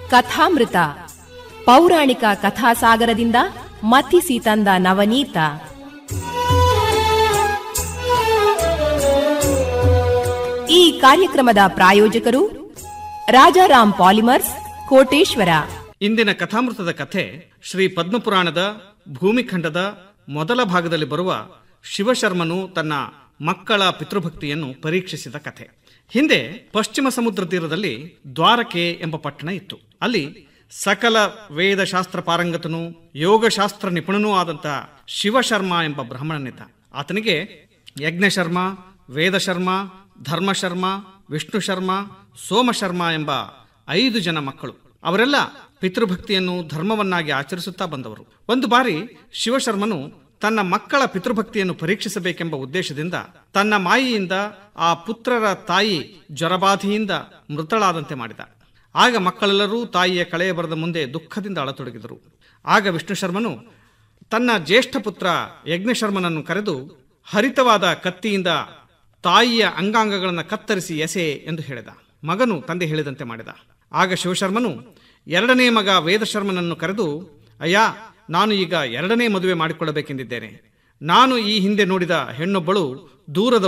ಕಥಾಮೃತ ಪೌರಾಣಿಕ ಕಥಾಸಾಗರದಿಂದ ಮಥಿಸಿ ತಂದ ನವನೀತ ಈ ಕಾರ್ಯಕ್ರಮದ ಪ್ರಾಯೋಜಕರು ರಾಜಾರಾಮ್ ಪಾಲಿಮರ್ಸ್ ಕೋಟೇಶ್ವರ ಇಂದಿನ ಕಥಾಮೃತದ ಕಥೆ ಶ್ರೀ ಪದ್ಮಪುರಾಣದ ಭೂಮಿಖಂಡದ ಮೊದಲ ಭಾಗದಲ್ಲಿ ಬರುವ ಶಿವಶರ್ಮನು ತನ್ನ ಮಕ್ಕಳ ಪಿತೃಭಕ್ತಿಯನ್ನು ಪರೀಕ್ಷಿಸಿದ ಕಥೆ ಹಿಂದೆ ಪಶ್ಚಿಮ ಸಮುದ್ರ ತೀರದಲ್ಲಿ ದ್ವಾರಕೆ ಎಂಬ ಪಟ್ಟಣ ಇತ್ತು ಅಲ್ಲಿ ಸಕಲ ವೇದಶಾಸ್ತ್ರ ಪಾರಂಗತನು ಯೋಗಶಾಸ್ತ್ರ ನಿಪುಣನೂ ಆದಂತ ಶಿವಶರ್ಮ ಎಂಬ ಬ್ರಾಹ್ಮಣನಿದ್ದ ಆತನಿಗೆ ಯಜ್ಞಶರ್ಮ ವೇದಶರ್ಮ ಧರ್ಮಶರ್ಮ ವಿಷ್ಣು ಶರ್ಮ ಸೋಮಶರ್ಮ ಎಂಬ ಐದು ಜನ ಮಕ್ಕಳು ಅವರೆಲ್ಲ ಪಿತೃಭಕ್ತಿಯನ್ನು ಧರ್ಮವನ್ನಾಗಿ ಆಚರಿಸುತ್ತಾ ಬಂದವರು ಒಂದು ಬಾರಿ ಶಿವಶರ್ಮನು ತನ್ನ ಮಕ್ಕಳ ಪಿತೃಭಕ್ತಿಯನ್ನು ಪರೀಕ್ಷಿಸಬೇಕೆಂಬ ಉದ್ದೇಶದಿಂದ ತನ್ನ ಮಾಯಿಯಿಂದ ಆ ಪುತ್ರರ ತಾಯಿ ಜ್ವರಬಾಧೆಯಿಂದ ಮೃತಳಾದಂತೆ ಮಾಡಿದ ಆಗ ಮಕ್ಕಳೆಲ್ಲರೂ ತಾಯಿಯ ಕಳೆಯ ಬರದ ಮುಂದೆ ದುಃಖದಿಂದ ಅಳತೊಡಗಿದರು ಆಗ ವಿಷ್ಣು ಶರ್ಮನು ತನ್ನ ಜ್ಯೇಷ್ಠ ಪುತ್ರ ಯಜ್ಞಶರ್ಮನನ್ನು ಕರೆದು ಹರಿತವಾದ ಕತ್ತಿಯಿಂದ ತಾಯಿಯ ಅಂಗಾಂಗಗಳನ್ನು ಕತ್ತರಿಸಿ ಎಸೆ ಎಂದು ಹೇಳಿದ ಮಗನು ತಂದೆ ಹೇಳಿದಂತೆ ಮಾಡಿದ ಆಗ ಶಿವಶರ್ಮನು ಎರಡನೇ ಮಗ ವೇದಶರ್ಮನನ್ನು ಕರೆದು ಅಯ್ಯ ನಾನು ಈಗ ಎರಡನೇ ಮದುವೆ ಮಾಡಿಕೊಳ್ಳಬೇಕೆಂದಿದ್ದೇನೆ ನಾನು ಈ ಹಿಂದೆ ನೋಡಿದ ಹೆಣ್ಣೊಬ್ಬಳು ದೂರದ